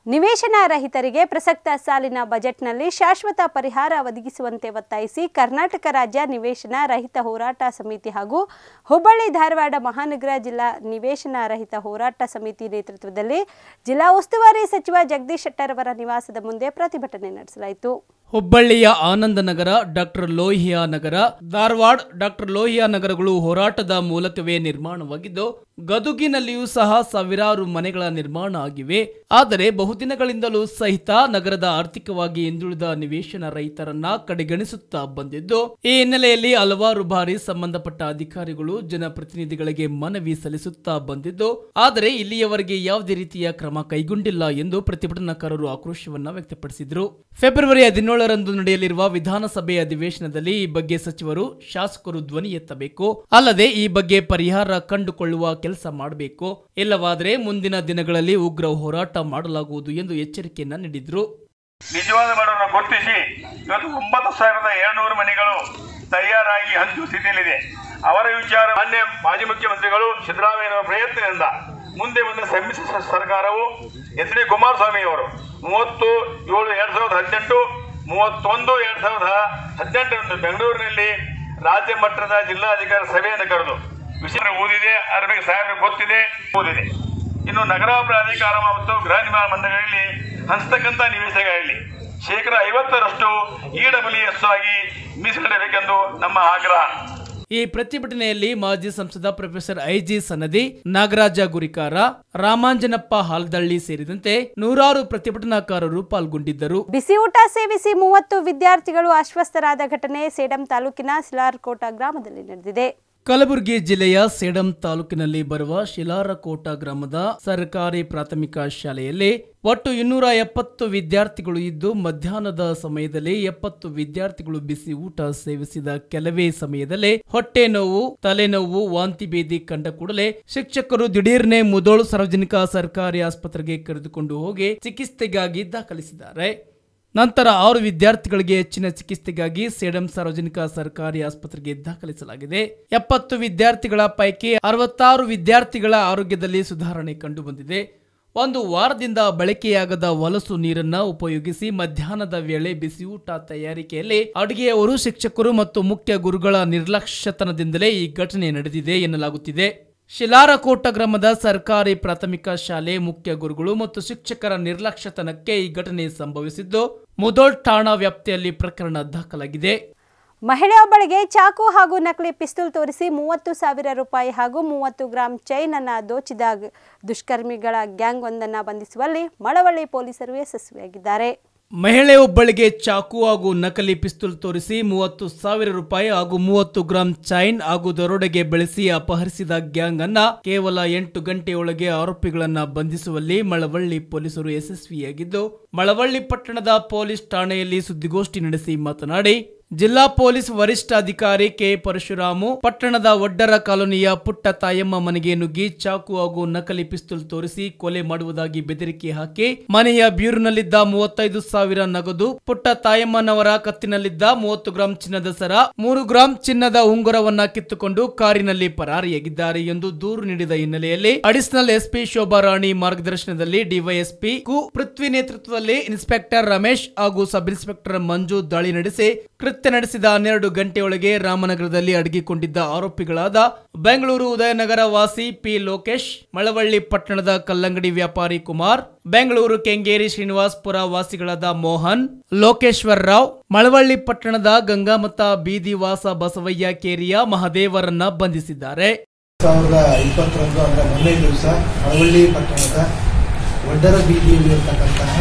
ನಿವೇಶನ ರಹಿತರಿಗೆ ಪ್ರಸಕ್ತ ಸಾಲಿನ ಬಜೆಟ್ನಲ್ಲಿ ಶಾಶ್ವತ ಪರಿಹಾರ ಒದಗಿಸುವಂತೆ ಒತ್ತಾಯಿಸಿ ಕರ್ನಾಟಕ ರಾಜ್ಯ ನಿವೇಶನ ರಹಿತ ಹೋರಾಟ ಸಮಿತಿ ಹಾಗೂ ಹುಬ್ಬಳ್ಳಿ ಧಾರವಾಡ ಮಹಾನಗರ ಜಿಲ್ಲಾ ನಿವೇಶನ ರಹಿತ ಹೋರಾಟ ಸಮಿತಿ ನೇತೃತ್ವದಲ್ಲಿ ಜಿಲ್ಲಾ ಉಸ್ತುವಾರಿ ಸಚಿವ ಜಗದೀಶ್ ಶೆಟ್ಟರ್ ಅವರ ನಿವಾಸದ ಮುಂದೆ ಪ್ರತಿಭಟನೆ ನಡೆಸಲಾಯಿತು ಹುಬ್ಬಳ್ಳಿಯ ಆನಂದ ನಗರ ಡಾಕ್ಟರ್ ಲೋಹಿಯಾ ನಗರ ಧಾರವಾಡ ಡಾಕ್ಟರ್ ಲೋಹಿಯಾ ನಗರಗಳು ಹೋರಾಟದ ಮೂಲಕವೇ ನಿರ್ಮಾಣವಾಗಿದ್ದು ಗದುಗಿನಲ್ಲಿಯೂ ಸಹ ಸಾವಿರಾರು ಮನೆಗಳ ನಿರ್ಮಾಣ ಆಗಿವೆ ಆದರೆ ಬಹುದಿನಗಳಿಂದಲೂ ಸಹಿತ ನಗರದ ಆರ್ಥಿಕವಾಗಿ ಹಿಂದುಳಿದ ನಿವೇಶನ ರೈತರನ್ನ ಕಡೆಗಣಿಸುತ್ತಾ ಬಂದಿದ್ದು ಈ ಹಿನ್ನೆಲೆಯಲ್ಲಿ ಹಲವಾರು ಬಾರಿ ಸಂಬಂಧಪಟ್ಟ ಅಧಿಕಾರಿಗಳು ಜನಪ್ರತಿನಿಧಿಗಳಿಗೆ ಮನವಿ ಸಲ್ಲಿಸುತ್ತಾ ಬಂದಿದ್ದು ಆದರೆ ಇಲ್ಲಿಯವರೆಗೆ ಯಾವುದೇ ರೀತಿಯ ಕ್ರಮ ಕೈಗೊಂಡಿಲ್ಲ ಎಂದು ಪ್ರತಿಭಟನಾಕಾರರು ಆಕ್ರೋಶವನ್ನ ವ್ಯಕ್ತಪಡಿಸಿದರು ಫೆಬ್ರವರಿ ಹದಿನೇಳರಂದು ನಡೆಯಲಿರುವ ವಿಧಾನಸಭೆ ಅಧಿವೇಶನದಲ್ಲಿ ಈ ಬಗ್ಗೆ ಸಚಿವರು ಶಾಸಕರು ಧ್ವನಿ ಎತ್ತಬೇಕು ಅಲ್ಲದೆ ಈ ಬಗ್ಗೆ ಪರಿಹಾರ ಕಂಡುಕೊಳ್ಳುವ ಕೆಲಸ ಮಾಡಬೇಕು ಇಲ್ಲವಾದರೆ ಮುಂದಿನ ದಿನಗಳಲ್ಲಿ ಉಗ್ರ ಹೋರಾಟ ಮಾಡಲಾಗುವುದು ಎಂದು ಎಚ್ಚರಿಕೆಯನ್ನ ನೀಡಿದ್ರು ನಿಜವಾದ ಬಡವರನ್ನು ಗುರುತಿಸಿ ಇವತ್ತು ಒಂಬತ್ತು ಸಾವಿರದ ಏಳ್ನೂರು ಮನೆಗಳು ತಯಾರಾಗಿ ಹಂಚುವ ಸ್ಥಿತಿಯಲ್ಲಿದೆ ಅವರ ವಿಚಾರ ಮಾನ್ಯ ಮಾಜಿ ಮುಖ್ಯಮಂತ್ರಿಗಳು ಸಿದ್ದರಾಮಯ್ಯನವರ ಪ್ರಯತ್ನದಿಂದ ಮುಂದೆ ಬಂದ ಸಮ್ಮಿಶ್ರ ಸರ್ಕಾರವು ಎಚ್ ಡಿ ಕುಮಾರಸ್ವಾಮಿ ಅವರು ಮೂವತ್ತು ಏಳು ಎರಡ್ ಸಾವಿರದ ಹದಿನೆಂಟು ಮೂವತ್ತೊಂದು ಎರಡ್ ಸಾವಿರದ ಹದಿನೆಂಟರಂದು ಬೆಂಗಳೂರಿನಲ್ಲಿ ರಾಜ್ಯ ಮಟ್ಟದ ಜಿಲ್ಲಾಧಿಕಾರಿ ಸಭೆಯನ್ನು ಕರೆದು ವಿಷಯ ಓದಿದೆ ಅದರ ಬಗ್ಗೆ ಸಾಹೇಬರಿಗೆ ಗೊತ್ತಿದೆ ಓದಿದೆ ಇನ್ನು ನಗರ ಪ್ರಾಧಿಕಾರ ಮತ್ತು ಗೃಹ ನಿರ್ಮಾಣ ಮಂಡಳಿಗಳಲ್ಲಿ ಹಂಚತಕ್ಕಂಥ ನಿವೇಶನಗಳಲ್ಲಿ ಶೇಕಡ ಐವತ್ತರಷ್ಟು ಇ ಡಬ್ಲ್ಯೂ ಎಸ್ ಆಗಿ ಮೀಸಲಿಡಬೇಕೆಂದು ನಮ್ಮ ಆಗ್ರಹ ಈ ಪ್ರತಿಭಟನೆಯಲ್ಲಿ ಮಾಜಿ ಸಂಸದ ಪ್ರೊಫೆಸರ್ ಐಜಿ ಸನದಿ ನಾಗರಾಜ ಗುರಿಕಾರ ರಾಮಾಂಜನಪ್ಪ ಹಾಲ್ದಳ್ಳಿ ಸೇರಿದಂತೆ ನೂರಾರು ಪ್ರತಿಭಟನಾಕಾರರು ಪಾಲ್ಗೊಂಡಿದ್ದರು ಬಿಸಿ ಊಟ ಸೇವಿಸಿ ಮೂವತ್ತು ವಿದ್ಯಾರ್ಥಿಗಳು ಅಸ್ವಸ್ಥರಾದ ಘಟನೆ ಸೇಡಂ ತಾಲೂಕಿನ ಸಿಲಾರ್ಕೋಟ ಗ್ರಾಮದಲ್ಲಿ ನಡೆದಿದೆ ಕಲಬುರಗಿ ಜಿಲ್ಲೆಯ ಸೇಡಂ ತಾಲೂಕಿನಲ್ಲಿ ಬರುವ ಶಿಲಾರಕೋಟ ಗ್ರಾಮದ ಸರ್ಕಾರಿ ಪ್ರಾಥಮಿಕ ಶಾಲೆಯಲ್ಲಿ ಒಟ್ಟು ಇನ್ನೂರ ಎಪ್ಪತ್ತು ವಿದ್ಯಾರ್ಥಿಗಳು ಇದ್ದು ಮಧ್ಯಾಹ್ನದ ಸಮಯದಲ್ಲಿ ಎಪ್ಪತ್ತು ವಿದ್ಯಾರ್ಥಿಗಳು ಬಿಸಿ ಊಟ ಸೇವಿಸಿದ ಕೆಲವೇ ಸಮಯದಲ್ಲೇ ಹೊಟ್ಟೆ ನೋವು ತಲೆನೋವು ವಾಂತಿ ಭೇದಿ ಕಂಡ ಕೂಡಲೇ ಶಿಕ್ಷಕರು ದಿಢೀರ್ನೆ ಮುದೋಳು ಸಾರ್ವಜನಿಕ ಸರ್ಕಾರಿ ಆಸ್ಪತ್ರೆಗೆ ಕರೆದುಕೊಂಡು ಹೋಗಿ ಚಿಕಿತ್ಸೆಗಾಗಿ ದಾಖಲಿಸಿದ್ದಾರೆ ನಂತರ ಆರು ವಿದ್ಯಾರ್ಥಿಗಳಿಗೆ ಹೆಚ್ಚಿನ ಚಿಕಿತ್ಸೆಗಾಗಿ ಸೇಡಂ ಸಾರ್ವಜನಿಕ ಸರ್ಕಾರಿ ಆಸ್ಪತ್ರೆಗೆ ದಾಖಲಿಸಲಾಗಿದೆ ಎಪ್ಪತ್ತು ವಿದ್ಯಾರ್ಥಿಗಳ ಪೈಕಿ ಅರವತ್ತಾರು ವಿದ್ಯಾರ್ಥಿಗಳ ಆರೋಗ್ಯದಲ್ಲಿ ಸುಧಾರಣೆ ಕಂಡುಬಂದಿದೆ ಒಂದು ವಾರದಿಂದ ಬಳಕೆಯಾಗದ ಹೊಲಸು ನೀರನ್ನ ಉಪಯೋಗಿಸಿ ಮಧ್ಯಾಹ್ನದ ವೇಳೆ ಬಿಸಿಯೂಟ ತಯಾರಿಕೆಯಲ್ಲಿ ಅಡುಗೆಯವರು ಶಿಕ್ಷಕರು ಮತ್ತು ಮುಖ್ಯ ಗುರುಗಳ ನಿರ್ಲಕ್ಷ್ಯತನದಿಂದಲೇ ಈ ಘಟನೆ ನಡೆದಿದೆ ಎನ್ನಲಾಗುತ್ತಿದೆ ಶಿಲಾರಕೋಟ ಗ್ರಾಮದ ಸರ್ಕಾರಿ ಪ್ರಾಥಮಿಕ ಶಾಲೆ ಮುಖ್ಯ ಗುರುಗಳು ಮತ್ತು ಶಿಕ್ಷಕರ ನಿರ್ಲಕ್ಷ್ಯತನಕ್ಕೆ ಈ ಘಟನೆ ಸಂಭವಿಸಿದ್ದು ಮುದೋಳ್ ಠಾಣಾ ವ್ಯಾಪ್ತಿಯಲ್ಲಿ ಪ್ರಕರಣ ದಾಖಲಾಗಿದೆ ಮಹಿಳೆಯೊಬ್ಬಳಿಗೆ ಚಾಕು ಹಾಗೂ ನಕಲಿ ಪಿಸ್ತೂಲ್ ತೋರಿಸಿ ಮೂವತ್ತು ಸಾವಿರ ರೂಪಾಯಿ ಹಾಗೂ ಮೂವತ್ತು ಗ್ರಾಂ ಚೈನ್ ಅನ್ನ ದೋಚಿದ ದುಷ್ಕರ್ಮಿಗಳ ಗ್ಯಾಂಗ್ ಒಂದನ್ನ ಬಂಧಿಸುವಲ್ಲಿ ಮಳವಳ್ಳಿ ಪೊಲೀಸರು ಯಶಸ್ವಿಯಾಗಿದ್ದಾರೆ ಮಹಿಳೆಯೊಬ್ಬಳಿಗೆ ಚಾಕು ಹಾಗೂ ನಕಲಿ ಪಿಸ್ತೂಲ್ ತೋರಿಸಿ ಮೂವತ್ತು ಸಾವಿರ ರೂಪಾಯಿ ಹಾಗೂ ಮೂವತ್ತು ಗ್ರಾಂ ಚೈನ್ ಹಾಗೂ ದರೋಡೆಗೆ ಬೆಳೆಸಿ ಅಪಹರಿಸಿದ ಗ್ಯಾಂಗ್ ಅನ್ನ ಕೇವಲ ಎಂಟು ಗಂಟೆಯೊಳಗೆ ಆರೋಪಿಗಳನ್ನ ಬಂಧಿಸುವಲ್ಲಿ ಮಳವಳ್ಳಿ ಪೊಲೀಸರು ಯಶಸ್ವಿಯಾಗಿದ್ದು ಮಳವಳ್ಳಿ ಪಟ್ಟಣದ ಪೊಲೀಸ್ ಠಾಣೆಯಲ್ಲಿ ಸುದ್ದಿಗೋಷ್ಠಿ ನಡೆಸಿ ಮಾತನಾಡಿ ಜಿಲ್ಲಾ ಪೊಲೀಸ್ ವರಿಷ್ಠಾಧಿಕಾರಿ ಕೆ ಪರಶುರಾಮು ಪಟ್ಟಣದ ಒಡ್ಡರ ಕಾಲೋನಿಯ ಪುಟ್ಟ ತಾಯಮ್ಮ ಮನೆಗೆ ನುಗ್ಗಿ ಚಾಕು ಹಾಗೂ ನಕಲಿ ಪಿಸ್ತೂಲ್ ತೋರಿಸಿ ಕೊಲೆ ಮಾಡುವುದಾಗಿ ಬೆದರಿಕೆ ಹಾಕಿ ಮನೆಯ ಬೀರುನಲ್ಲಿದ್ದ ಮೂವತ್ತೈದು ಸಾವಿರ ನಗದು ಪುಟ್ಟ ತಾಯಮ್ಮನವರ ಕತ್ತಿನಲ್ಲಿದ್ದ ಮೂವತ್ತು ಗ್ರಾಂ ಚಿನ್ನದ ಸರ ಮೂರು ಗ್ರಾಂ ಚಿನ್ನದ ಉಂಗುರವನ್ನ ಕಿತ್ತುಕೊಂಡು ಕಾರಿನಲ್ಲಿ ಪರಾರಿಯಾಗಿದ್ದಾರೆ ಎಂದು ದೂರು ನೀಡಿದ ಹಿನ್ನೆಲೆಯಲ್ಲಿ ಅಡಿಷನಲ್ ಎಸ್ಪಿ ಶೋಭಾ ರಾಣಿ ಮಾರ್ಗದರ್ಶನದಲ್ಲಿ ಡಿವೈಎಸ್ಪಿ ಕು ಪೃಥ್ವಿ ನೇತೃತ್ವದಲ್ಲಿ ಇನ್ಸ್ಪೆಕ್ಟರ್ ರಮೇಶ್ ಹಾಗೂ ಸಬ್ ಇನ್ಸ್ಪೆಕ್ಟರ್ ಮಂಜು ದಾಳಿ ನಡೆಸಿ ಕೃತ್ಯ ನಡೆಸಿದ ಹನ್ನೆರಡು ಗಂಟೆಯೊಳಗೆ ರಾಮನಗರದಲ್ಲಿ ಅಡಗಿಕೊಂಡಿದ್ದ ಆರೋಪಿಗಳಾದ ಬೆಂಗಳೂರು ಉದಯನಗರ ವಾಸಿ ಪಿ ಲೋಕೇಶ್ ಮಳವಳ್ಳಿ ಪಟ್ಟಣದ ಕಲ್ಲಂಗಡಿ ವ್ಯಾಪಾರಿ ಕುಮಾರ್ ಬೆಂಗಳೂರು ಕೆಂಗೇರಿ ಶ್ರೀನಿವಾಸ್ಪುರ ವಾಸಿಗಳಾದ ಮೋಹನ್ ಲೋಕೇಶ್ವರ್ ರಾವ್ ಮಳವಳ್ಳಿ ಪಟ್ಟಣದ ಗಂಗಾಮತ ಬೀದಿ ವಾಸ ಬಸವಯ್ಯ ಕೇರಿಯ ಮಹದೇವರನ್ನ ಬಂಧಿಸಿದ್ದಾರೆ ಸಾವಿರದ ಇಪ್ಪತ್ತರಂದು ಅಂದರೆ ಮೊನ್ನೆ ದಿವಸ ಮಳವಳ್ಳಿ ಪಟ್ಟಣದ ಒಡ್ಡರ ಬೀದಿಯಲ್ಲಿರ್ತಕ್ಕಂತಹ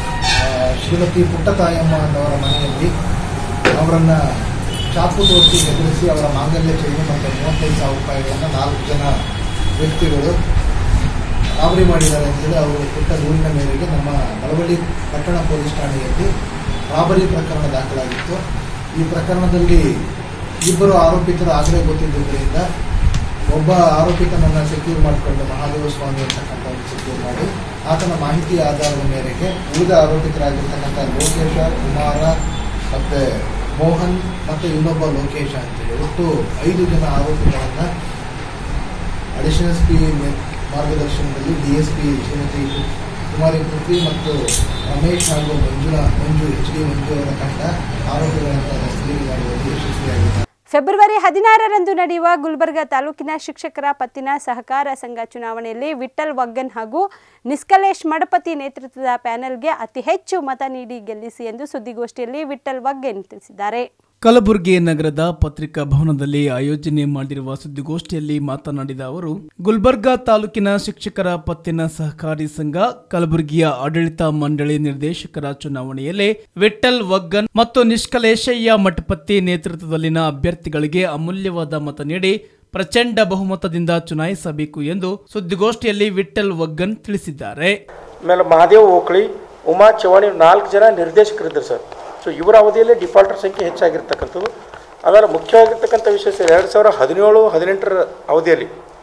ಆ, ಶ್ರೀಮತಿ ಪುಟ್ಟತಾಯಮ್ಮ ಅನ್ನೋರ ಮನೆಯಲ್ಲಿ ಅವರನ್ನು ಚಾಕು ತೋರಿಸಿ ಬೆದರಿಸಿ ಅವರ ಮಾಂಗಲ್ಯ ಚೈನು ಮತ್ತು ಮೂವತ್ತೈದು ಸಾವಿರ ರೂಪಾಯಿಗಳನ್ನು ನಾಲ್ಕು ಜನ ವ್ಯಕ್ತಿಗಳು ರಾಬರಿ ಮಾಡಿದ್ದಾರೆ ಅಂತೇಳಿ ಅವರು ಕೊಟ್ಟ ದೂರಿನ ಮೇರೆಗೆ ನಮ್ಮ ಮಳವಳ್ಳಿ ಪಟ್ಟಣ ಪೊಲೀಸ್ ಠಾಣೆಯಲ್ಲಿ ರಾಬರಿ ಪ್ರಕರಣ ದಾಖಲಾಗಿತ್ತು ಈ ಪ್ರಕರಣದಲ್ಲಿ ಇಬ್ಬರು ಆರೋಪಿತರು ಆಗಲೇ ಗೊತ್ತಿದ್ದರಿಂದ ಒಬ್ಬ ಆರೋಪಿತನನ್ನು ಸೆಕ್ಯೂರ್ ಮಾಡಿಕೊಂಡು ಮಹಾದೇವ ಸ್ವಾಮಿ ಅಂತಕ್ಕಂಥವ್ರು ಸೆಕ್ಯೂರ್ ಮಾಡಿ ಆತನ ಮಾಹಿತಿ ಆಧಾರದ ಮೇರೆಗೆ ಉಳಿದ ಆರೋಪಿತರಾಗಿರ್ತಕ್ಕಂಥ ಲೋಕೇಶ ಕುಮಾರ ಮತ್ತು ಮೋಹನ್ ಮತ್ತು ಇನ್ನೊಬ್ಬ ಲೋಕೇಶ ಅಂತೇಳಿ ಒಟ್ಟು ಐದು ಜನ ಆರೋಪಿಗಳನ್ನು ಅಡಿಷನಲ್ ಎಸ್ ಪಿ ಮಾರ್ಗದರ್ಶನದಲ್ಲಿ D S P Shrimati Kumari Prithvi ಮತ್ತು ರಮೇಶ್ ಹಾಗೂ ಮಂಜುಳಾ ಮಂಜು ಎಚ್ ಡಿ ಮಂಜು ಅವರ ತಂಡ ಆರೋಪಿಗಳಂತ ರಸ್ತೆಯಲ್ಲಿ ಮಾಡುವಲ್ಲಿ ಯಶಸ್ವಿಯಾಗಿದೆ ಫೆಬ್ರವರಿ ಹದಿನಾರರಂದು ನಡೆಯುವ ಗುಲ್ಬರ್ಗ ತಾಲೂಕಿನ ಶಿಕ್ಷಕರ ಪತ್ತಿನ ಸಹಕಾರ ಸಂಘ ಚುನಾವಣೆಯಲ್ಲಿ ವಿಠಲ್ ವಗ್ಗನ್ ಹಾಗೂ ನಿಸ್ಕಲೇಶ್ ಮಡಪತಿ ನೇತೃತ್ವದ ಪ್ಯಾನೆಲ್ಗೆ ಅತಿ ಹೆಚ್ಚು ಮತ ನೀಡಿ ಗೆಲ್ಲಿಸಿ ಎಂದು ಸುದ್ದಿಗೋಷ್ಠಿಯಲ್ಲಿ ವಿಠಲ್ ವಗ್ಗನ್ ತಿಳಿಸಿದ್ದಾರೆ ಕಲಬುರಗಿ ನಗರದ ಪತ್ರಿಕಾ ಭವನದಲ್ಲಿ ಆಯೋಜನೆ ಮಾಡಿರುವ ಸುದ್ದಿಗೋಷ್ಠಿಯಲ್ಲಿ ಮಾತನಾಡಿದ ಅವರು ಗುಲ್ಬರ್ಗಾ ತಾಲೂಕಿನ ಶಿಕ್ಷಕರ ಪತ್ತಿನ ಸಹಕಾರಿ ಸಂಘ ಕಲಬುರಗಿಯ ಆಡಳಿತ ಮಂಡಳಿ ನಿರ್ದೇಶಕರ ಚುನಾವಣೆಯಲ್ಲಿ ವಿಠಲ್ ವಗ್ಗನ್ ಮತ್ತು ನಿಷ್ಕಲೇಶಯ್ಯ ಮಠಪತಿ ನೇತೃತ್ವದಲ್ಲಿನ ಅಭ್ಯರ್ಥಿಗಳಿಗೆ ಅಮೂಲ್ಯವಾದ ಮತ ನೀಡಿ ಪ್ರಚಂಡ ಬಹುಮತದಿಂದ ಚುನಾಯಿಸಬೇಕು ಎಂದು ಸುದ್ದಿಗೋಷ್ಠಿಯಲ್ಲಿ ವಿಠಲ್ ವಗ್ಗನ್ ತಿಳಿಸಿದ್ದಾರೆ ಆಮೇಲೆ ಮಹಾದೇವ್ ಓಕಳಿ ಉಮಾ ಚವಾಣಿ ನಾಲ್ಕು ಜನ ನಿರ್ದೇಶಕರಿದ್ದರು ಸರ್ ಸೊ ಇವರ ಅವಧಿಯಲ್ಲಿ ಡಿಫಾಲ್ಟರ್ ಸಂಖ್ಯೆ ಹೆಚ್ಚಾಗಿರ್ತಕ್ಕಂಥದ್ದು ಆಮೇಲೆ ಮುಖ್ಯವಾಗಿರ್ತಕ್ಕಂಥ ವಿಷಯ ಸರ್ ಎರಡು ಸಾವಿರ ಹದಿನೇಳು ಹದಿನೆಂಟರ ಅವಧಿಯಲ್ಲಿ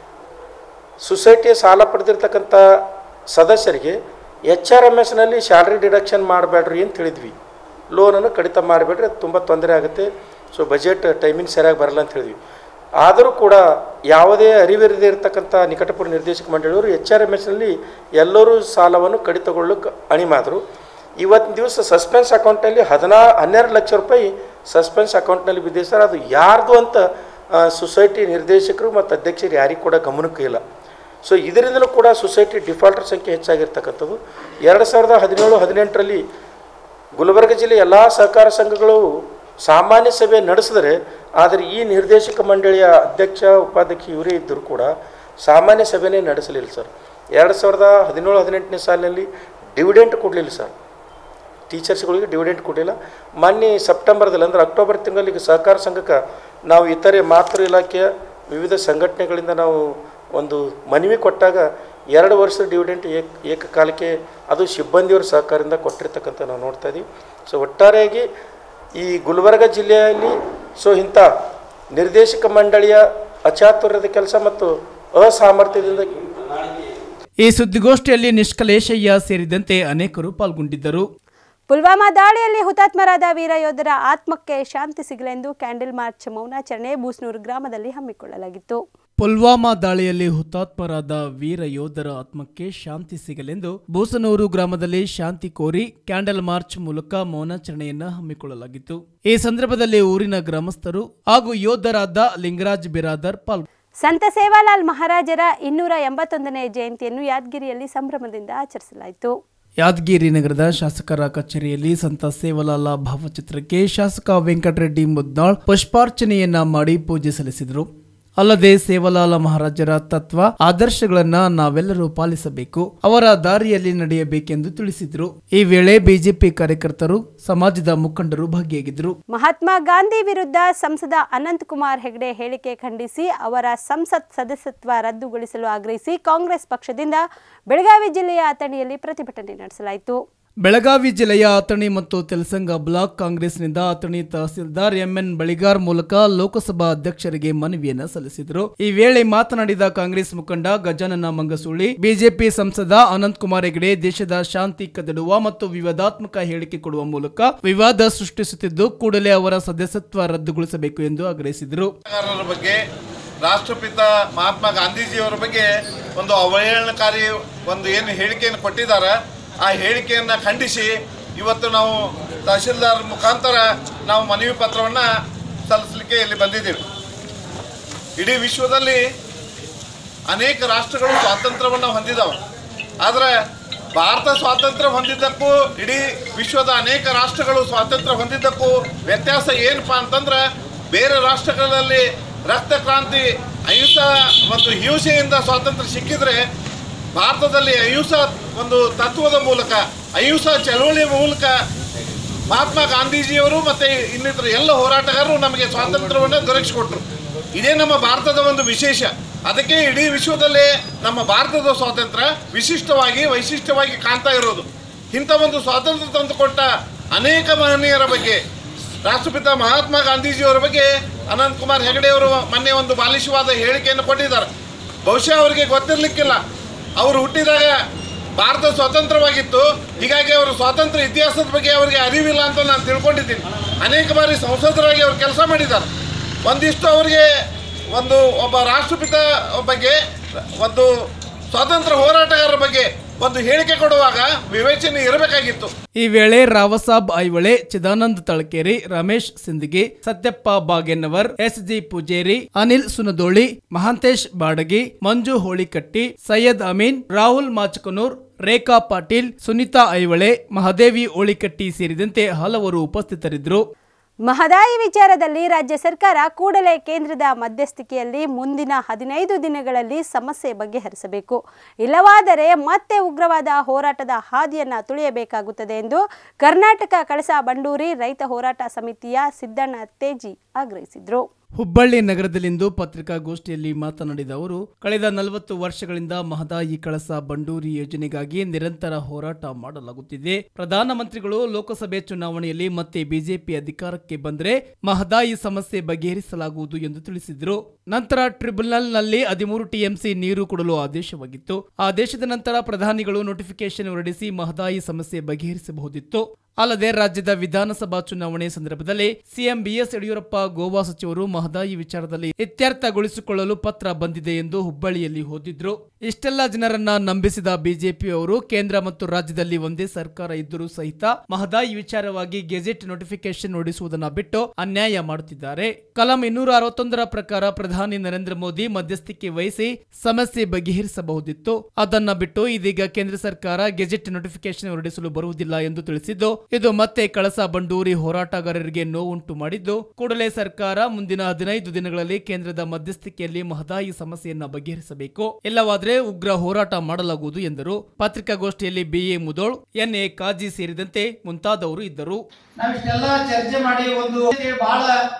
ಸೊಸೈಟಿಯ ಸಾಲ ಪಡೆದಿರ್ತಕ್ಕಂಥ ಸದಸ್ಯರಿಗೆ ಎಚ್ ಆರ್ ಎಮ್ ಎಸ್ನಲ್ಲಿ ಸ್ಯಾಲ್ರಿ ಡಿಡಕ್ಷನ್ ಮಾಡಬೇಡ್ರಿ ಅಂತ ಹೇಳಿದ್ವಿ ಲೋನನ್ನು ಕಡಿತ ಮಾಡಬೇಡ್ರಿ ಅದು ತುಂಬ ತೊಂದರೆ ಆಗುತ್ತೆ ಸೊ ಬಜೆಟ್ ಟೈಮಿಂಗ್ ಸರಿಯಾಗಿ ಬರಲ್ಲ ಅಂತ ಹೇಳಿದ್ವಿ ಆದರೂ ಕೂಡ ಯಾವುದೇ ಅರಿವಿರದೇ ಇರತಕ್ಕಂಥ ನಿಕಟಪೂರ್ವ ನಿರ್ದೇಶಕ ಮಂಡಳಿಯವರು ಎಚ್ ಆರ್ ಎಮ್ ಎಸ್ನಲ್ಲಿ ಎಲ್ಲರೂ ಸಾಲವನ್ನು ಕಡಿತಗೊಳ್ಳಕ್ಕೆ ಅಣಿಮಾದರು ಇವತ್ತಿನ ದಿವಸ ಸಸ್ಪೆನ್ಸ್ ಅಕೌಂಟಲ್ಲಿ ಹದಿನಾ ಹನ್ನೆರಡು ಲಕ್ಷ ರೂಪಾಯಿ ಸಸ್ಪೆನ್ಸ್ ಅಕೌಂಟ್ನಲ್ಲಿ ಬಿದ್ದಿದೆ ಸರ್ ಅದು ಯಾರ್ದು ಅಂತ ಆ, ಸೊಸೈಟಿ ನಿರ್ದೇಶಕರು ಮತ್ತು ಅಧ್ಯಕ್ಷರು ಯಾರಿಗೂ ಕೂಡ ಗಮನಕ್ಕೆ ಇಲ್ಲ ಸೊ ಇದರಿಂದಲೂ ಕೂಡ ಸೊಸೈಟಿ ಡಿಫಾಲ್ಟರ್ ಸಂಖ್ಯೆ ಹೆಚ್ಚಾಗಿರ್ತಕ್ಕಂಥದ್ದು ಎರಡು ಸಾವಿರದ ಹದಿನೇಳು ಹದಿನೆಂಟರಲ್ಲಿ ಗುಲ್ಬರ್ಗ ಜಿಲ್ಲೆ ಎಲ್ಲ ಸಹಕಾರ ಸಂಘಗಳು ಸಾಮಾನ್ಯ ಸಭೆ ನಡೆಸಿದರೆ ಆದರೆ ಈ ನಿರ್ದೇಶಕ ಮಂಡಳಿಯ ಅಧ್ಯಕ್ಷ ಉಪಾಧ್ಯಕ್ಷ ಇವರೇ ಇದ್ದರೂ ಕೂಡ ಸಾಮಾನ್ಯ ಸಭೆನೇ ನಡೆಸಲಿಲ್ಲ ಸರ್ ಎರಡು ಸಾವಿರದ ಹದಿನೇಳು ಹದಿನೆಂಟನೇ ಸಾಲಿನಲ್ಲಿ ಡಿವಿಡೆಂಟ್ ಕೊಡಲಿಲ್ಲ ಸರ್ ಟೀಚರ್ಸ್ಗಳಿಗೆ ಡಿವಿಡೆಂಟ್ ಕೊಡಲಿಲ್ಲ ಮೊನ್ನೆ ಸೆಪ್ಟೆಂಬರ್ದಲ್ಲಿ ಅಂದರೆ ಅಕ್ಟೋಬರ್ ತಿಂಗಳಲ್ಲಿ ಈಗ ಸಹಕಾರ ಸಂಘಕ್ಕೆ ನಾವು ಇತರೆ ಮಾತೃ ಇಲಾಖೆಯ ವಿವಿಧ ಸಂಘಟನೆಗಳಿಂದ ನಾವು ಒಂದು ಮನವಿ ಕೊಟ್ಟಾಗ ಎರಡು ವರ್ಷದ ಡಿವಿಡೆಂಟ್ ಏಕ ಏಕಕಾಲಕ್ಕೆ ಅದು ಸಿಬ್ಬಂದಿಯವರ ಸಹಕಾರದಿಂದ ಕೊಟ್ಟಿರ್ತಕ್ಕಂಥ ನಾವು ನೋಡ್ತಾ ಇದ್ದೀವಿ ಸೊ ಒಟ್ಟಾರೆಯಾಗಿ ಈ ಗುಲ್ಬರ್ಗ ಜಿಲ್ಲೆಯಲ್ಲಿ ಸೊ ಇಂಥ ನಿರ್ದೇಶಕ ಮಂಡಳಿಯ ಅಚಾತುರ್ಯದ ಕೆಲಸ ಮತ್ತು ಅಸಾಮರ್ಥ್ಯದಿಂದ ಈ ಸುದ್ದಿಗೋಷ್ಠಿಯಲ್ಲಿ ನಿಷ್ಕಲೇಶಯ್ಯ ಸೇರಿದಂತೆ ಅನೇಕರು ಪಾಲ್ಗೊಂಡಿದ್ದರು ಪುಲ್ವಾಮಾ ದಾಳಿಯಲ್ಲಿ ಹುತಾತ್ಮರಾದ ವೀರ ಯೋಧರ ಆತ್ಮಕ್ಕೆ ಶಾಂತಿ ಸಿಗಲೆಂದು ಕ್ಯಾಂಡಲ್ ಮಾರ್ಚ್ ಮೌನಾಚರಣೆ ಬೂಸ್ನೂರು ಗ್ರಾಮದಲ್ಲಿ ಹಮ್ಮಿಕೊಳ್ಳಲಾಗಿತ್ತು ಪುಲ್ವಾಮಾ ದಾಳಿಯಲ್ಲಿ ಹುತಾತ್ಮರಾದ ವೀರ ಯೋಧರ ಆತ್ಮಕ್ಕೆ ಶಾಂತಿ ಸಿಗಲೆಂದು ಬೂಸನೂರು ಗ್ರಾಮದಲ್ಲಿ ಶಾಂತಿ ಕೋರಿ ಕ್ಯಾಂಡಲ್ ಮಾರ್ಚ್ ಮೂಲಕ ಮೌನಾಚರಣೆಯನ್ನ ಹಮ್ಮಿಕೊಳ್ಳಲಾಗಿತ್ತು ಈ ಸಂದರ್ಭದಲ್ಲಿ ಊರಿನ ಗ್ರಾಮಸ್ಥರು ಹಾಗೂ ಯೋಧರಾದ ಲಿಂಗರಾಜ್ ಬಿರಾದರ್ ಪಾಲ್ಗೊಂಡಿದ್ದರು ಸಂತ ಸೇವಾಲಾಲ್ ಮಹಾರಾಜರ ಇನ್ನೂರ ಎಂಬತ್ತೊಂದನೇ ಜಯಂತಿಯನ್ನು ಯಾದಗಿರಿಯಲ್ಲಿ ಸಂಭ್ರಮದಿಂದ ಆಚರಿಸಲಾಯಿತು ಯಾದಗಿರಿ ನಗರದ ಶಾಸಕರ ಕಚೇರಿಯಲ್ಲಿ ಸಂತ ಸೇವಲಾಲ ಭಾವಚಿತ್ರಕ್ಕೆ ಶಾಸಕ ವೆಂಕಟರೆಡ್ಡಿ ಮುದ್ನಾಳ್ ಪುಷ್ಪಾರ್ಚನೆಯನ್ನ ಮಾಡಿ ಪೂಜೆ ಸಲ್ಲಿಸಿದರು ಅಲ್ಲದೆ ಸೇವಲಾಲ ಮಹಾರಾಜರ ತತ್ವ ಆದರ್ಶಗಳನ್ನ ನಾವೆಲ್ಲರೂ ಪಾಲಿಸಬೇಕು ಅವರ ದಾರಿಯಲ್ಲಿ ನಡೆಯಬೇಕೆಂದು ತಿಳಿಸಿದರು ಈ ವೇಳೆ ಬಿಜೆಪಿ ಕಾರ್ಯಕರ್ತರು ಸಮಾಜದ ಮುಖಂಡರು ಭಾಗಿಯಾಗಿದ್ದರು ಮಹಾತ್ಮ ಗಾಂಧಿ ವಿರುದ್ಧ ಸಂಸದ ಅನಂತ್ ಕುಮಾರ್ ಹೆಗಡೆ ಹೇಳಿಕೆ ಖಂಡಿಸಿ ಅವರ ಸಂಸತ್ ಸದಸ್ಯತ್ವ ರದ್ದುಗೊಳಿಸಲು ಆಗ್ರಹಿಸಿ ಕಾಂಗ್ರೆಸ್ ಪಕ್ಷದಿಂದ ಬೆಳಗಾವಿ ಜಿಲ್ಲೆಯ ಅಥಣಿಯಲ್ಲಿ ಪ್ರತಿಭಟನೆ ನಡೆಸಲಾಯಿತು ಬೆಳಗಾವಿ ಜಿಲ್ಲೆಯ ಅಥಣಿ ಮತ್ತು ತೆಲಸಂಗ ಬ್ಲಾಕ್ ಕಾಂಗ್ರೆಸ್ನಿಂದ ಅಥಣಿ ತಹಸೀಲ್ದಾರ್ ಎಂಎನ್ ಬಳಿಗಾರ್ ಮೂಲಕ ಲೋಕಸಭಾ ಅಧ್ಯಕ್ಷರಿಗೆ ಮನವಿಯನ್ನ ಸಲ್ಲಿಸಿದರು ಈ ವೇಳೆ ಮಾತನಾಡಿದ ಕಾಂಗ್ರೆಸ್ ಮುಖಂಡ ಗಜಾನನ ಮಂಗಸೂಳಿ ಬಿಜೆಪಿ ಸಂಸದ ಅನಂತ್ ಕುಮಾರ್ ಹೆಗಡೆ ದೇಶದ ಶಾಂತಿ ಕದಡುವ ಮತ್ತು ವಿವಾದಾತ್ಮಕ ಹೇಳಿಕೆ ಕೊಡುವ ಮೂಲಕ ವಿವಾದ ಸೃಷ್ಟಿಸುತ್ತಿದ್ದು ಕೂಡಲೇ ಅವರ ಸದಸ್ಯತ್ವ ರದ್ದುಗೊಳಿಸಬೇಕು ಎಂದು ಆಗ್ರಹಿಸಿದರು ಹೋರಾಟಗಾರರ ಬಗ್ಗೆ ರಾಷ್ಟ್ರಪಿತ ಮಹಾತ್ಮ ಗಾಂಧೀಜಿಯವರ ಬಗ್ಗೆ ಒಂದು ಅವಹೇಳನಕಾರಿ ಒಂದು ಏನು ಹೇಳಿಕೆಯನ್ನು ಕೊಟ್ಟಿದ್ದಾರೆ ಆ ಹೇಳಿಕೆಯನ್ನು ಖಂಡಿಸಿ ಇವತ್ತು ನಾವು ತಹಶೀಲ್ದಾರ್ ಮುಖಾಂತರ ನಾವು ಮನವಿ ಪತ್ರವನ್ನು ಸಲ್ಲಿಸಲಿಕ್ಕೆ ಇಲ್ಲಿ ಬಂದಿದ್ದೀವಿ ಇಡೀ ವಿಶ್ವದಲ್ಲಿ ಅನೇಕ ರಾಷ್ಟ್ರಗಳು ಸ್ವಾತಂತ್ರ್ಯವನ್ನು ಹೊಂದಿದ್ದಾವೆ ಆದರೆ ಭಾರತ ಸ್ವಾತಂತ್ರ್ಯ ಹೊಂದಿದ್ದಕ್ಕೂ ಇಡೀ ವಿಶ್ವದ ಅನೇಕ ರಾಷ್ಟ್ರಗಳು ಸ್ವಾತಂತ್ರ್ಯ ಹೊಂದಿದ್ದಕ್ಕೂ ವ್ಯತ್ಯಾಸ ಏನಪ್ಪ ಅಂತಂದ್ರೆ ಬೇರೆ ರಾಷ್ಟ್ರಗಳಲ್ಲಿ ರಕ್ತ ಕ್ರಾಂತಿ ಅಹಿಂಸಾ ಮತ್ತು ಹಿಂಸೆಯಿಂದ ಸ್ವಾತಂತ್ರ್ಯ ಸಿಕ್ಕಿದ್ರೆ ಭಾರತದಲ್ಲಿ ಅಹಿಂಸಾ ಒಂದು ತತ್ವದ ಮೂಲಕ ಅಹಿಂಸಾ ಚಳವಳಿಯ ಮೂಲಕ ಮಹಾತ್ಮ ಗಾಂಧೀಜಿಯವರು ಮತ್ತು ಇನ್ನಿತರ ಎಲ್ಲ ಹೋರಾಟಗಾರರು ನಮಗೆ ಸ್ವಾತಂತ್ರ್ಯವನ್ನು ದೊರಕಿಸಿಕೊಟ್ರು ಇದೇ ನಮ್ಮ ಭಾರತದ ಒಂದು ವಿಶೇಷ ಅದಕ್ಕೆ ಇಡೀ ವಿಶ್ವದಲ್ಲೇ ನಮ್ಮ ಭಾರತದ ಸ್ವಾತಂತ್ರ್ಯ ವಿಶಿಷ್ಟವಾಗಿ ವೈಶಿಷ್ಟ್ಯವಾಗಿ ಕಾಣ್ತಾ ಇರೋದು ಇಂಥ ಒಂದು ಸ್ವಾತಂತ್ರ್ಯ ತಂದುಕೊಟ್ಟ ಅನೇಕ ಮಹನೀಯರ ಬಗ್ಗೆ ರಾಷ್ಟ್ರಪಿತ ಮಹಾತ್ಮ ಗಾಂಧೀಜಿಯವರ ಬಗ್ಗೆ ಅನಂತ್ ಕುಮಾರ್ ಹೆಗಡೆ ಅವರು ಮೊನ್ನೆ ಒಂದು ಬಾಲಿಶವಾದ ಹೇಳಿಕೆಯನ್ನು ಕೊಟ್ಟಿದ್ದಾರೆ ಬಹುಶಃ ಅವರಿಗೆ ಗೊತ್ತಿರಲಿಕ್ಕಿಲ್ಲ ಅವರು ಹುಟ್ಟಿದಾಗ ಭಾರತ ಸ್ವತಂತ್ರವಾಗಿತ್ತು ಹೀಗಾಗಿ ಅವರ ಸ್ವಾತಂತ್ರ್ಯ ಇತಿಹಾಸದ ಬಗ್ಗೆ ಅವರಿಗೆ ಅರಿವಿಲ್ಲ ಅಂತ ನಾನು ತಿಳ್ಕೊಂಡಿದ್ದೀನಿ ಅನೇಕ ಬಾರಿ ಸಂಸದರಾಗಿ ಅವರು ಕೆಲಸ ಮಾಡಿದ್ದಾರೆ ಒಂದಿಷ್ಟು ಅವರಿಗೆ ಒಂದು ಒಬ್ಬ ರಾಷ್ಟ್ರಪಿತ ಬಗ್ಗೆ ಒಂದು ಸ್ವಾತಂತ್ರ್ಯ ಹೋರಾಟಗಾರರ ಬಗ್ಗೆ ಒಂದು ಹೇಳಿಕೆ ಕೊಡುವಾಗ ವಿವೇಚನೆ ಇರಬೇಕಾಗಿತ್ತು ಈ ವೇಳೆ ರಾವಸಾಬ್ ಐವಳೆ ಚಿದಾನಂದ್ ತಳಕೇರಿ ರಮೇಶ್ ಸಿಂದಗಿ ಸತ್ಯಪ್ಪ ಬಾಗೇನವರ್ ಎಸ್ ಜಿ ಪೂಜೇರಿ ಅನಿಲ್ ಸುನದೋಳಿ ಮಹಾಂತೇಶ್ ಬಾಡಗಿ ಮಂಜು ಹೋಳಿಕಟ್ಟಿ ಸೈಯದ್ ಅಮೀನ್ ರಾಹುಲ್ ಮಾಚಕನೂರ್ ರೇಖಾ ಪಾಟೀಲ್ ಸುನೀತಾ ಐವಳೆ ಮಹಾದೇವಿ ಓಳಿಕಟ್ಟಿ ಸೇರಿದಂತೆ ಹಲವರು ಉಪಸ್ಥಿತರಿದ್ದರು ಮಹದಾಯಿ ವಿಚಾರದಲ್ಲಿ ರಾಜ್ಯ ಸರ್ಕಾರ ಕೂಡಲೇ ಕೇಂದ್ರದ ಮಧ್ಯಸ್ಥಿಕೆಯಲ್ಲಿ ಮುಂದಿನ ಹದಿನೈದು ದಿನಗಳಲ್ಲಿ ಸಮಸ್ಯೆ ಬಗೆಹರಿಸಬೇಕು ಇಲ್ಲವಾದರೆ ಮತ್ತೆ ಉಗ್ರವಾದ ಹೋರಾಟದ ಹಾದಿಯನ್ನ ತುಳಿಯಬೇಕಾಗುತ್ತದೆ ಎಂದು ಕರ್ನಾಟಕ ಕಳಸಾ ಬಂಡೂರಿ ರೈತ ಹೋರಾಟ ಸಮಿತಿಯ ಸಿದ್ದಣ್ಣ ತೇಜಿ ಆಗ್ರಹಿಸಿದರು ಹುಬ್ಬಳ್ಳಿ ನಗರದಲ್ಲಿಂದು ಪತ್ರಿಕಾಗೋಷ್ಠಿಯಲ್ಲಿ ಮಾತನಾಡಿದ ಅವರು ಕಳೆದ ನಲವತ್ತು ವರ್ಷಗಳಿಂದ ಮಹದಾಯಿ ಕಳಸ ಬಂಡೂರಿ ಯೋಜನೆಗಾಗಿ ನಿರಂತರ ಹೋರಾಟ ಮಾಡಲಾಗುತ್ತಿದೆ ಪ್ರಧಾನಮಂತ್ರಿಗಳು ಲೋಕಸಭೆ ಚುನಾವಣೆಯಲ್ಲಿ ಮತ್ತೆ ಬಿಜೆಪಿ ಅಧಿಕಾರಕ್ಕೆ ಬಂದರೆ ಮಹದಾಯಿ ಸಮಸ್ಯೆ ಬಗೆಹರಿಸಲಾಗುವುದು ಎಂದು ತಿಳಿಸಿದರು ನಂತರ ಟ್ರಿಬ್ಯುನಲ್ನಲ್ಲಿ ಹದಿಮೂರು ಟಿಎಂಸಿ ನೀರು ಕೊಡಲು ಆದೇಶವಾಗಿತ್ತು ಆದೇಶದ ನಂತರ ಪ್ರಧಾನಿಗಳು ನೋಟಿಫಿಕೇಶನ್ ಹೊರಡಿಸಿ ಮಹದಾಯಿ ಸಮಸ್ಯೆ ಬಗೆಹರಿಸಬಹುದಿತ್ತು ಅಲ್ಲದೆ ರಾಜ್ಯದ ವಿಧಾನಸಭಾ ಚುನಾವಣೆ ಸಂದರ್ಭದಲ್ಲಿ ಸಿಎಂ ಬಿಎಸ್ ಯಡಿಯೂರಪ್ಪ ಗೋವಾ ಸಚಿವರು ಮಹದಾಯಿ ವಿಚಾರದಲ್ಲಿ ಇತ್ಯರ್ಥಗೊಳಿಸಿಕೊಳ್ಳಲು ಪತ್ರ ಬಂದಿದೆ ಎಂದು ಹುಬ್ಬಳ್ಳಿಯಲ್ಲಿ ಓದಿದ್ರು ಇಷ್ಟೆಲ್ಲ ಜನರನ್ನ ನಂಬಿಸಿದ ಬಿಜೆಪಿ ಅವರು ಕೇಂದ್ರ ಮತ್ತು ರಾಜ್ಯದಲ್ಲಿ ಒಂದೇ ಸರ್ಕಾರ ಇದ್ದರೂ ಸಹಿತ ಮಹದಾಯಿ ವಿಚಾರವಾಗಿ ಗೆಜೆಟ್ ನೋಟಿಫಿಕೇಶನ್ ಹೊರಡಿಸುವುದನ್ನ ಬಿಟ್ಟು ಅನ್ಯಾಯ ಮಾಡುತ್ತಿದ್ದಾರೆ ಕಲಂ ಇನ್ನೂರ ಅರವತ್ತೊಂದರ ಪ್ರಕಾರ ಪ್ರಧಾನಿ ನರೇಂದ್ರ ಮೋದಿ ಮಧ್ಯಸ್ಥಿಕೆ ವಹಿಸಿ ಸಮಸ್ಯೆ ಬಗೆಹರಿಸಬಹುದಿತ್ತು ಅದನ್ನ ಬಿಟ್ಟು ಇದೀಗ ಕೇಂದ್ರ ಸರ್ಕಾರ ಗೆಜೆಟ್ ನೋಟಿಫಿಕೇಶನ್ ಹೊರಡಿಸಲು ಬರುವುದಿಲ್ಲ ಎಂದು ತಿಳಿಸಿದ್ದು ಇದು ಮತ್ತೆ ಕಳಸಾ ಬಂಡೂರಿ ಹೋರಾಟಗಾರರಿಗೆ ನೋವುಂಟು ಮಾಡಿದ್ದು ಕೂಡಲೇ ಸರ್ಕಾರ ಮುಂದಿನ ಹದಿನೈದು ದಿನಗಳಲ್ಲಿ ಕೇಂದ್ರದ ಮಧ್ಯಸ್ಥಿಕೆಯಲ್ಲಿ ಮಹದಾಯಿ ಸಮಸ್ಯೆಯನ್ನ ಬಗೆಹರಿಸಬೇಕು ಇಲ್ಲವಾದರೆ ಉಗ್ರ ಹೋರಾಟ ಮಾಡಲಾಗುವುದು ಎಂದರು ಪತ್ರಿಕಾಗೋಷ್ಠಿಯಲ್ಲಿ ಬಿಎ ಮುದೋಳ್ ಎನ್ಎ ಕಾಜಿ ಸೇರಿದಂತೆ ಮುಂತಾದವರು ಇದ್ದರು ನಾವಿಷ್ಟೆಲ್ಲ ಚರ್ಚೆ ಮಾಡಿ ಒಂದು ಬಹಳ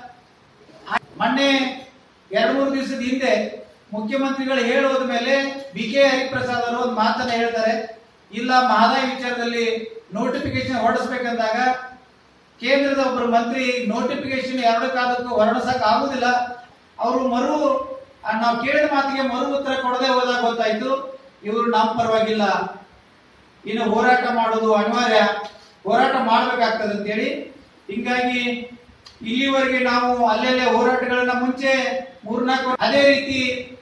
ಮೊನ್ನೆ ಎರಡು ಮೂರು ದಿವಸದ ಹಿಂದೆ ಮುಖ್ಯಮಂತ್ರಿಗಳು ಹೇಳೋದ ಮೇಲೆ ಬಿ ಕೆ ಹರಿಪ್ರಸಾದ್ ಅವರು ಒಂದು ಮಾತನ್ನ ಹೇಳ್ತಾರೆ ಇಲ್ಲ ಮಹದಾಯಿ ವಿಚಾರದಲ್ಲಿ ನೋಟಿಫಿಕೇಶನ್ ಹೊರಡಿಸ್ಬೇಕಂದಾಗ ಕೇಂದ್ರದ ಒಬ್ಬರು ಮಂತ್ರಿ ನೋಟಿಫಿಕೇಶನ್ ಎರಡು ಕಾಲಕ್ಕೂ ಹೊರಡಿಸಕ್ ಆಗುದಿಲ್ಲ ಅವರು ಮರು ಆ, ನಾವು ಕೇಳಿದ ಮಾತಿಗೆ ಮರು ಉತ್ತರ ಕೊಡದೆ ಹೋದಾಗ ಗೊತ್ತಾಯ್ತು ಇವರು ನಮ್ಮ ಪರವಾಗಿಲ್ಲ ಇನ್ನು ಹೋರಾಟ ಮಾಡೋದು ಅನಿವಾರ್ಯ ಹೋರಾಟ ಮಾಡ್ಬೇಕಾಗ್ತದೆ ಅಂತೇಳಿ ಹಿಂಗಾಗಿ ಇಲ್ಲಿವರೆಗೆ ನಾವು ಅಲ್ಲೆಲ್ಲೇ ಹೋರಾಟಗಳನ್ನ ಮುಂಚೆ ಮೂರ್ನಾಲ್ಕು ಅದೇ ರೀತಿ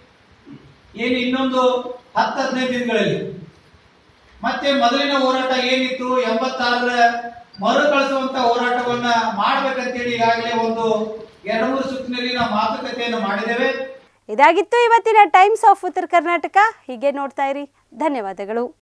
ಏನು ಇನ್ನೊಂದು ಹತ್ತು ಹದಿನೈದು ದಿನಗಳಲ್ಲಿ ಮತ್ತೆ ಮೊದಲಿನ ಹೋರಾಟ ಏನಿತ್ತು ಎಂಬತ್ತಾರರ ಮರುಕಳಿಸುವಂತ ಹೋರಾಟವನ್ನ ಮಾಡ್ಬೇಕಂತೇಳಿ ಈಗಾಗಲೇ ಒಂದು ಎರಡು ಮೂರು ಸುತ್ತಿನಲ್ಲಿ ನಾವು ಮಾತುಕತೆಯನ್ನು ಮಾಡಿದ್ದೇವೆ ಇದಾಗಿತ್ತು ಇವತ್ತಿನ ಟೈಮ್ಸ್ ಆಫ್ ಉತ್ತರ ಕರ್ನಾಟಕ ಹೀಗೆ ನೋಡ್ತಾ ಇರಿ ಧನ್ಯವಾದಗಳು